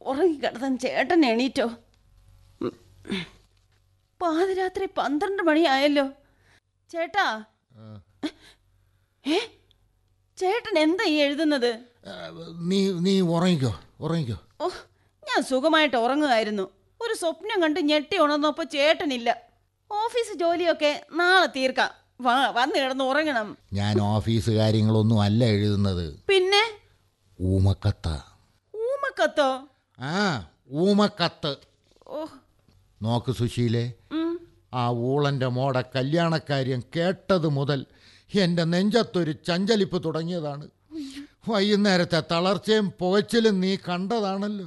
ഉറങ്ങിക്കിടത്താൻ ചേട്ടൻ എണീറ്റോ ഉം. പാതിരാത്രി പന്ത്രണ്ട് മണിയായല്ലോ ചേട്ടാ ഏ ചേട്ടൻ എന്താ ഈ എഴുതുന്നത് ആ, നീ നീ ഉറങ്ങിക്കോ ഉറങ്ങിക്കോ ഓ ഞാൻ സുഖമായിട്ട് ഉറങ്ങുമായിരുന്നു ഒരു സ്വപ്നം കണ്ട് ഞെട്ടി ഉണർന്നപ്പോൾ ചേട്ടനില്ല ഓഫീസ് ജോലിയൊക്കെ നാളെ തീർക്കാം വാ വന്ന് കിടന്ന് ഉറങ്ങണം ഞാൻ ഓഫീസ് കാര്യങ്ങളൊന്നും അല്ല എഴുതുന്നത് പിന്നെ ഊമക്കത്ത ഊമക്കത്തോ ആ ഊമക്കത്ത് ഓ നോക്ക് സുശീലേ ഉം. ആ ഊളൻ്റെ മോടെ കല്യാണക്കാര്യം കേട്ടത് മുതൽ എൻ്റെ നെഞ്ചത്തൊരു ചഞ്ചലിപ്പ് തുടങ്ങിയതാണ് വൈകുന്നേരത്തെ തളർച്ചയും പുകച്ചിലും നീ കണ്ടതാണല്ലോ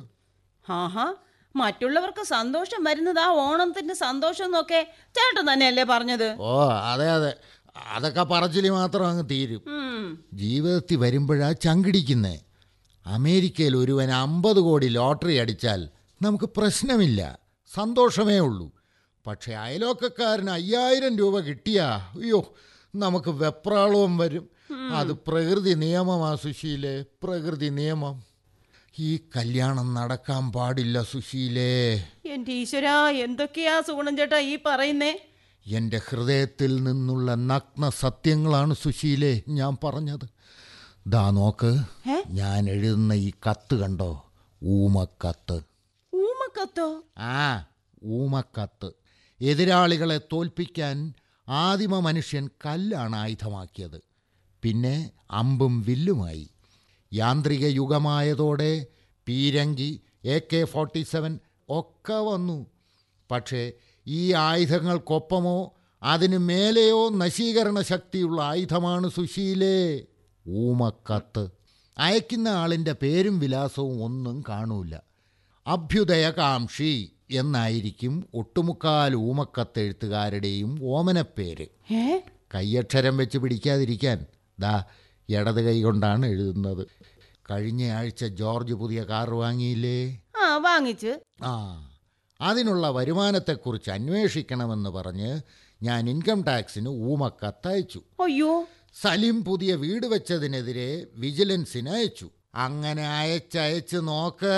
ആഹാ മറ്റുള്ളവർക്ക് സന്തോഷം വരുന്നത് ആ ഓണത്തിന്റെ സന്തോഷം എന്നൊക്കെ ചേട്ടൻ തന്നെയല്ലേ പറഞ്ഞത് ഓ അതെ അതെ അതൊക്കെ പറച്ചിൽ മാത്രം അങ്ങ് തീരും ഉം. ജീവിതത്തിൽ വരുമ്പോഴാ ചങ്കിടിക്കുന്നേ അമേരിക്കയിൽ ഒരുവൻ അമ്പത് കോടി ലോട്ടറി അടിച്ചാൽ നമുക്ക് പ്രശ്നമില്ല സന്തോഷമേ ഉള്ളൂ പക്ഷേ അയലോക്കക്കാരന് അയ്യായിരം രൂപ കിട്ടിയാ അയ്യോ നമുക്ക് വെപ്രാളവും വരും അത് പ്രകൃതി നിയമമാ സുശീലേ പ്രകൃതി നിയമം ഈ കല്യാണം നടക്കാൻ പാടില്ല സുശീലേ എന്റെ ഈശ്വര എന്തൊക്കെയാ സുഗുണൻ ചേട്ടാ ഈ പറയുന്നേ എൻ്റെ ഹൃദയത്തിൽ നിന്നുള്ള നഗ്ന സത്യങ്ങളാണ് സുശീലേ ഞാൻ പറഞ്ഞത് ദാ നോക്ക് ഏ? ഞാൻ എഴുതുന്ന ഈ കത്ത് കണ്ടോ ഊമക്കത്ത് ഊമക്കത്തോ ആ ഊമക്കത്ത് എതിരാളികളെ തോൽപ്പിക്കാൻ ആദിമ മനുഷ്യൻ കല്ലാണ് ആയുധമാക്കിയത് പിന്നെ അമ്പും വില്ലുമായി യാന്ത്രിക യുഗമായതോടെ പീരങ്കി എ കെ ഫോർട്ടി സെവൻ ഒക്കെ വന്നു പക്ഷേ ഈ ആയുധങ്ങൾക്കൊപ്പമോ അതിനു മേലെയോ നശീകരണ ശക്തിയുള്ള ആയുധമാണ് സുശീലേ ഊമക്കത്ത് അയക്കുന്ന ആളിൻ്റെ പേരും വിലാസവും ഒന്നും കാണൂല അഭ്യുദയകാംക്ഷി എന്നായിരിക്കും ഒട്ടുമുക്കാൽ ഊമക്കത്തെഴുത്തുകാരുടെയും ഓമനപ്പേര് ഏ കയ്യക്ഷരം വെച്ച് പിടിക്കാതിരിക്കാൻ ദാ ഇടത് കൈ കൊണ്ടാണ് എഴുതുന്നത് കഴിഞ്ഞ ആഴ്ച ജോർജ് പുതിയ കാർ വാങ്ങിയില്ലേ ആ വാങ്ങിച്ച് ആ അതിനുള്ള വരുമാനത്തെക്കുറിച്ച് അന്വേഷിക്കണമെന്ന് പറഞ്ഞ് ഞാൻ ഇൻകം ടാക്സിന് ഊമക്കത്തയച്ചു അയ്യോ സലിം പുതിയ വീട് വെച്ചതിനെതിരെ വിജിലൻസിന് അയച്ചു അങ്ങനെ അയച്ചയച്ച് നോക്ക്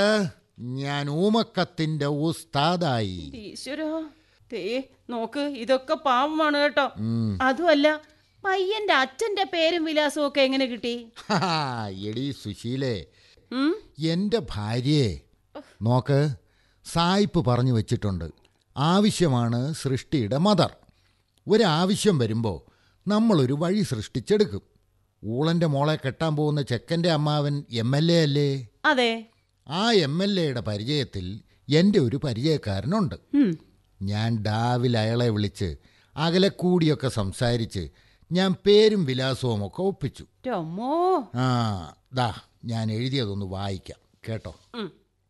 ഞാൻ ഊമക്കത്തിന്റെ ഉസ്താദായി ഈശ്വരോ തേ നോക്ക് ഇതൊക്കെ പാവമാണ് കേട്ടോ ഉം. അതുമല്ല പയ്യന്റെ അച്ഛന്റെ പേരും വിലാസവും ഒക്കെ എങ്ങനെ കിട്ടി ഹാ, എടീ സുശീലേ ഉം? എൻ്റെ ഭാര്യയെ നോക്ക് സായിപ്പ് പറഞ്ഞു വെച്ചിട്ടുണ്ട് ആവശ്യമാണ് സൃഷ്ടിയുടെ മദർ ഒരാവശ്യം വരുമ്പോൾ നമ്മളൊരു വഴി സൃഷ്ടിച്ചെടുക്കും ഊളൻ്റെ മോളെ കെട്ടാൻ പോകുന്ന ചെക്കൻ്റെ അമ്മാവൻ എം എൽ എ അല്ലേ അതെ ആ എം എൽ എയുടെ പരിചയത്തിൽ എൻ്റെ ഒരു പരിചയക്കാരനുണ്ട് ഉം. ഞാൻ ഡാവിൽ അയാളെ വിളിച്ച് അകലെ കൂടിയൊക്കെ സംസാരിച്ച് ഞാൻ പേരും വിലാസവും ഒക്കെ ഒപ്പിച്ചു രമ്മോ ആ ദാ ഞാൻ എഴുതിയതൊന്ന് വായിക്കാം കേട്ടോ ഉം.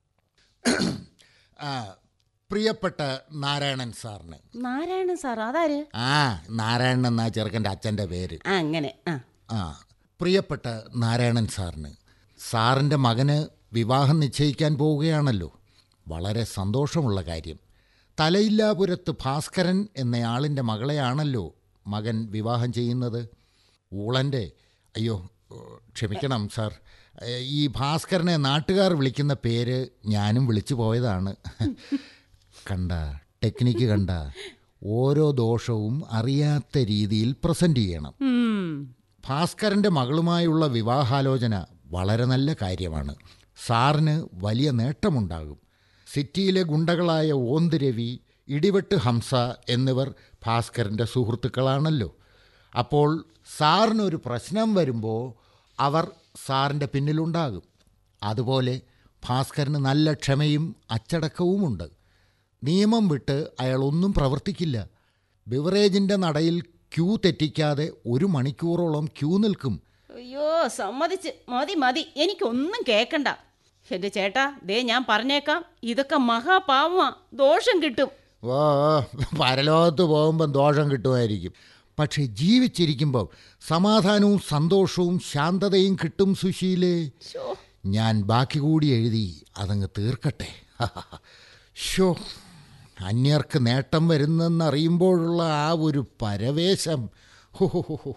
ആ പ്രിയപ്പെട്ട നാരായണൻ സാറിന് നാരായണൻ സാർ അതാര് ആ നാരായണൻ എന്നാ ചെറുക്കൻ്റെ അച്ഛൻ്റെ പേര് ആ, അങ്ങനെ ആ ആ പ്രിയപ്പെട്ട നാരായണൻ സാറിന് സാറിൻ്റെ മകന് വിവാഹം നിശ്ചയിക്കാൻ പോവുകയാണല്ലോ വളരെ സന്തോഷമുള്ള കാര്യം തലയില്ലാപുരത്ത് ഭാസ്കരൻ എന്നയാളിൻ്റെ മകളെയാണല്ലോ മകൻ വിവാഹം ചെയ്യുന്നത് ഊളൻ്റെ അയ്യോ ഏഹ്, ക്ഷമിക്കണം സാർ ഏഹ്, ഈ ഭാസ്കരനെ നാട്ടുകാർ വിളിക്കുന്ന പേര് ഞാനും വിളിച്ചു പോയതാണ് കണ്ട ടെക്നിക്ക് കണ്ട ഓരോ ദോഷവും അറിയാത്ത രീതിയിൽ പ്രസൻറ്റ് ചെയ്യണം ഉം. ഭാസ്കരൻ്റെ മകളുമായുള്ള വിവാഹാലോചന വളരെ നല്ല കാര്യമാണ് സാറിന് വലിയ നേട്ടമുണ്ടാകും സിറ്റിയിലെ ഗുണ്ടകളായ ഓന്ത് രവി ഇടിവെട്ട് ഹംസ എന്നിവർ ഭാസ്കരൻ്റെ സുഹൃത്തുക്കളാണല്ലോ അപ്പോൾ സാറിനൊരു പ്രശ്നം വരുമ്പോൾ അവർ സാറിൻ്റെ പിന്നിലുണ്ടാകും അതുപോലെ ഭാസ്കരന് നല്ല ക്ഷമയും അച്ചടക്കവുമുണ്ട് നിയമം വിട്ട് അയാൾ ഒന്നും പ്രവർത്തിക്കില്ല ബിവറേജിൻ്റെ നടയിൽ ക്യൂ തെറ്റിക്കാതെ ഒരു മണിക്കൂറോളം ക്യൂ നിൽക്കും അയ്യോ സമ്മതിച്ച് മതി മതി എനിക്കൊന്നും കേക്കണ്ട എന്റെ ചേട്ടാ ദേ ഞാൻ പറഞ്ഞേക്കാം ഇതൊക്കെ മഹാപാവമാ ദോഷം കിട്ടും ഓ പരലോകത്ത് പോകുമ്പം ദോഷം കിട്ടുമായിരിക്കും പക്ഷേ ജീവിച്ചിരിക്കുമ്പോൾ സമാധാനവും സന്തോഷവും ശാന്തതയും കിട്ടും സുശീലേ ശോ, ഞാൻ ബാക്കി കൂടി എഴുതി അതങ്ങ് തീർക്കട്ടെ ഷോ അന്യർക്ക് നേട്ടം വരുന്നെന്നറിയുമ്പോഴുള്ള ആ ഒരു പരവേശം ഹോ ഹോ ഹോ ഹോ